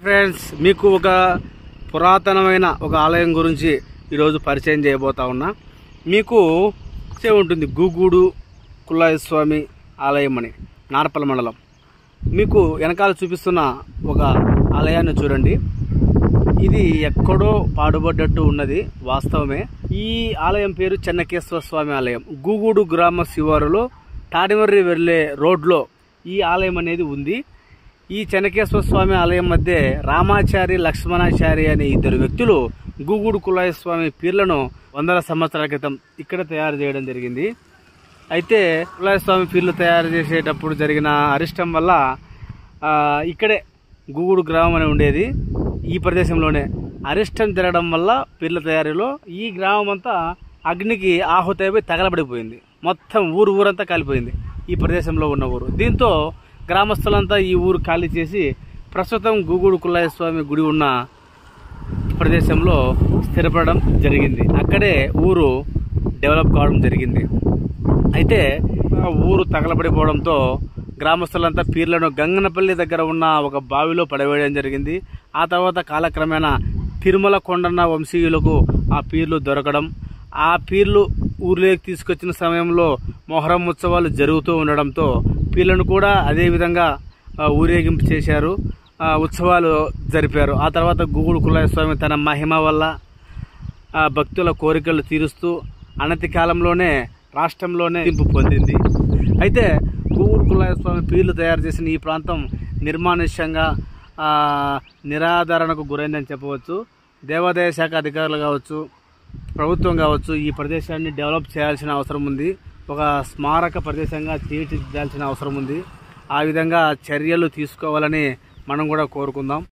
friends మీకు ఒక పురాతనమైన ఒక ఆలయం గురించి ఈరోజు పరిచయం చేయబోతా ఉన్నా మీకు తెలిసే ఉంటుంది గూగూడు కుల్లాయ స్వామి ఆలయం అని నారపల్లి మండలం మీకు వెనకాల చూపిస్తున్న ఒక ఆలయాన్ని చూడండి ఇది ఎక్కడో పాడుబడ్డట్టు ఉన్నది వాస్తవమే ఈ ఆలయం పేరు చెన్నకేశ్వర స్వామి ఆలయం గూగూడు గ్రామ శివారులో తాడిమర్రి వెళ్లే రోడ్లో ఈ ఆలయం అనేది ఉంది ఈ చెన్నకేశ్వర స్వామి ఆలయం మధ్య రామాచారి లక్ష్మణాచారి అనే ఇద్దరు వ్యక్తులు గూగూడు కులాయ స్వామి పీర్లను వందల సంవత్సరాల క్రితం ఇక్కడ తయారు చేయడం జరిగింది అయితే కులాయ స్వామి పీర్లు తయారు చేసేటప్పుడు జరిగిన అరిష్టం వల్ల ఆ, ఇక్కడే గూగూడు గ్రామం అని ఉండేది ఈ ప్రదేశంలోనే అరిష్టం జరగడం వల్ల పీర్ల తయారీలో ఈ గ్రామం అంతా అగ్నికి ఆహుతైపోయి తగలబడిపోయింది మొత్తం ఊరు ఊరంతా కాలిపోయింది ఈ ప్రదేశంలో ఉన్న ఊరు దీంతో గ్రామస్తులంతా ఈ ఊరు ఖాళీ చేసి ప్రస్తుతం గూగూడు కుల్లాయ స్వామి గుడి ఉన్న ప్రదేశంలో స్థిరపడడం జరిగింది అక్కడే ఊరు డెవలప్ కావడం జరిగింది అయితే ఆ ఊరు తగలబడిపోవడంతో గ్రామస్తులంతా పీర్లను గంగనపల్లి దగ్గర ఉన్న ఒక బావిలో పడవేయడం జరిగింది ఆ తర్వాత కాలక్రమేణా తిరుమల కొండన్న వంశీయులకు ఆ పీర్లు దొరకడం ఆ పీర్లు ఊర్లోకి తీసుకొచ్చిన సమయంలో మొహరం ఉత్సవాలు జరుగుతూ ఉండడంతో పీర్లను కూడా అదే విధంగా ఆ, ఊరేగింపు చేశారు ఆ, ఉత్సవాలు జరిపారు ఆ తర్వాత గూగుడు కులాయ స్వామి తన మహిమ వల్ల ఆ భక్తుల కోరికలు తీరుస్తూ అనతి కాలంలోనే రాష్ట్రంలోనే గుర్తింపు పొందింది అయితే గూగుడు కులాయ స్వామి పీర్లు తయారు చేసిన ఈ ప్రాంతం నిర్మానుష్యంగా ఆ, నిరాదరణకు గురైందని చెప్పవచ్చు దేవాదాయ శాఖ అధికారులు కావచ్చు ప్రభుత్వం కావచ్చు ఈ ప్రదేశాన్ని డెవలప్ చేయాల్సిన అవసరం ఉంది ఒక స్మారక ప్రదేశంగా తీర్చిదిద్దాల్సిన అవసరం ఉంది ఆ విధంగా చర్యలు తీసుకోవాలని మనం కూడా కోరుకుందాం